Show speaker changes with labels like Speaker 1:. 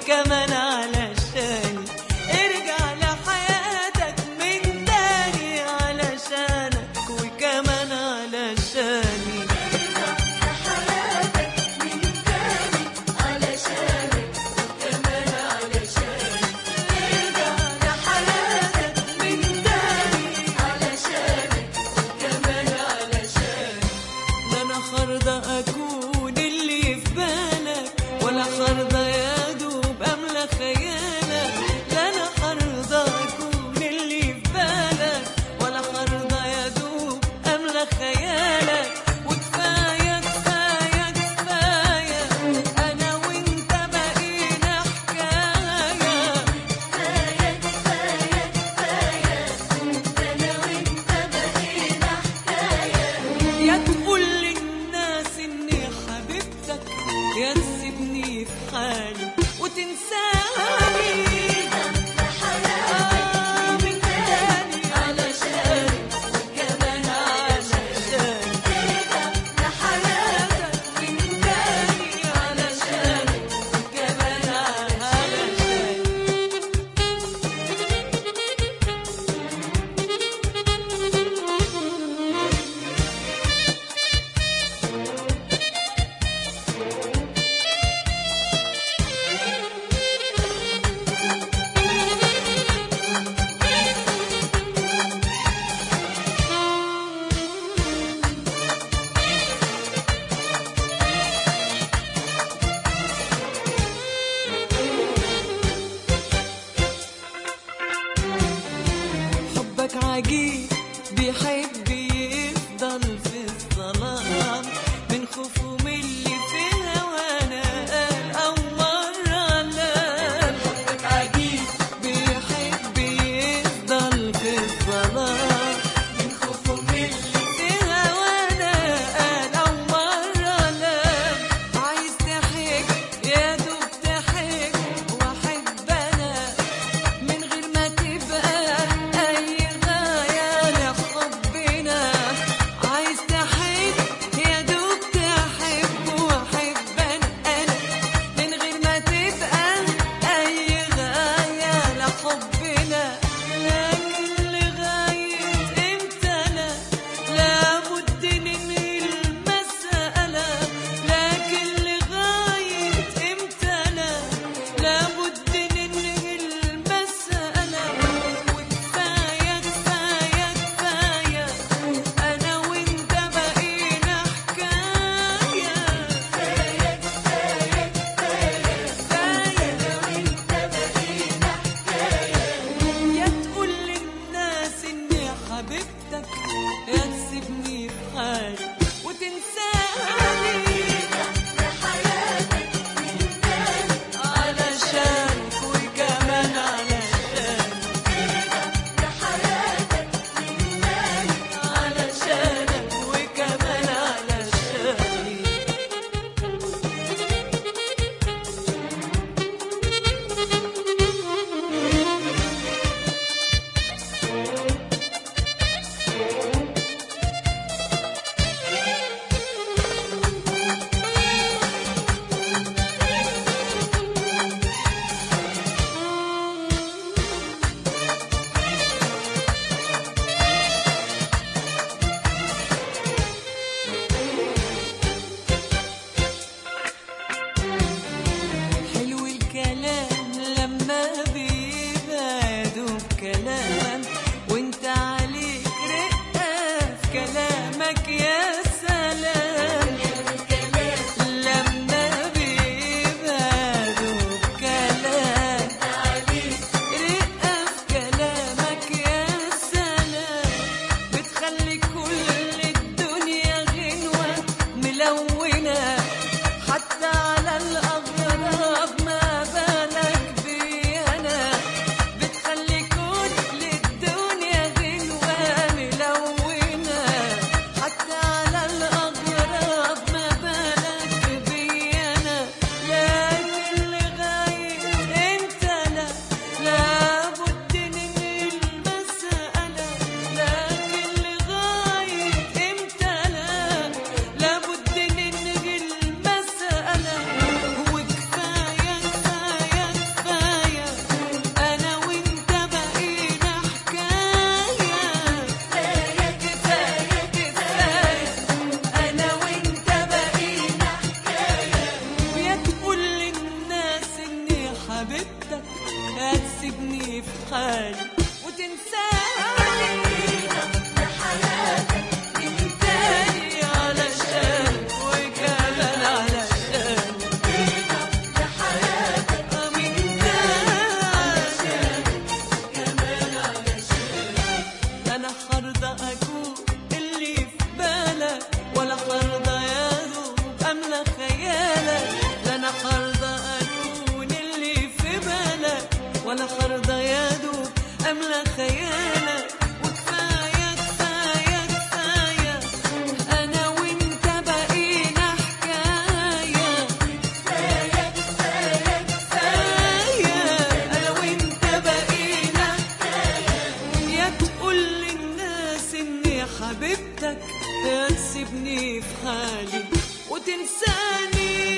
Speaker 1: وكمان علشاني ارجع لحياتك من تاني علشانك وكمان علشاني ارجع لحياتك من تاني لا انا خارضة اكون اللي في بالك ولا خارضة يا دوب املى خيالك لا انا خارضة اكون اللي في بالك ولا خارضة يا دوب املى خيالك وكفاية كفاية كفاية انا وانت بقينا حكاية يا تقول للناس اني حبيبتك يا تسيبني في حالي وتنساني آه، من تاني علشاني وكمان علشاني لحياتك من تاني علشاني وكمان علشاني حبك عجيب بيحب يفضل في الظلام من خوفه من اللي في هوانا قال أول علام حبك عجيب بيحب يفضل في الظلام من خوفه من اللي في هوانا قال أول علام عايز تحك يا دوب تحك وأحب أنا من غير ما تبقى أي غاية لحبنا عايز تحب يا دوب تحب وأحب أنا من غير ما تبقى أي غاية لحبنا لكن لغاية إمتى لا لابد ننهي المسألة لكن لغاية إمتى لا لابد ننهي المسألة وكفاية كفاية كفاية أنا وأنت بقينا حكاية كفاية كفاية كفاية يا تقول للناس إني حبيبتك يا تسيبني في حالي وتنساني علشانك وكمان علشانك علشانك وكمان علشاني حلو الكلام لما بيبقى دوب كلام وانت عليك رقة في كلامك يا سلام لما بيبقى دوب كلام رقة في كلامك يا سلام بتخلي كل الدنيا غنوة ملونة حتى على الأغراب ما بالك بي أنا بتخلي كل الدنيا غنوة ملونة حتى على الأغراب ما بالك بي أنا لكن لغاية أنت لا لابد ننهي المسألة لكن لغاية إمتى لا لابد ننهي حرضى يا دوب أملى خيالك وكفاية كفاية كفاية أنا وأنت بقينا حكاية كفاية كفاية كفاية أنا وأنت بقينا يا تقول للناس إني حبيبتك يا تسيبني في حالي وتنساني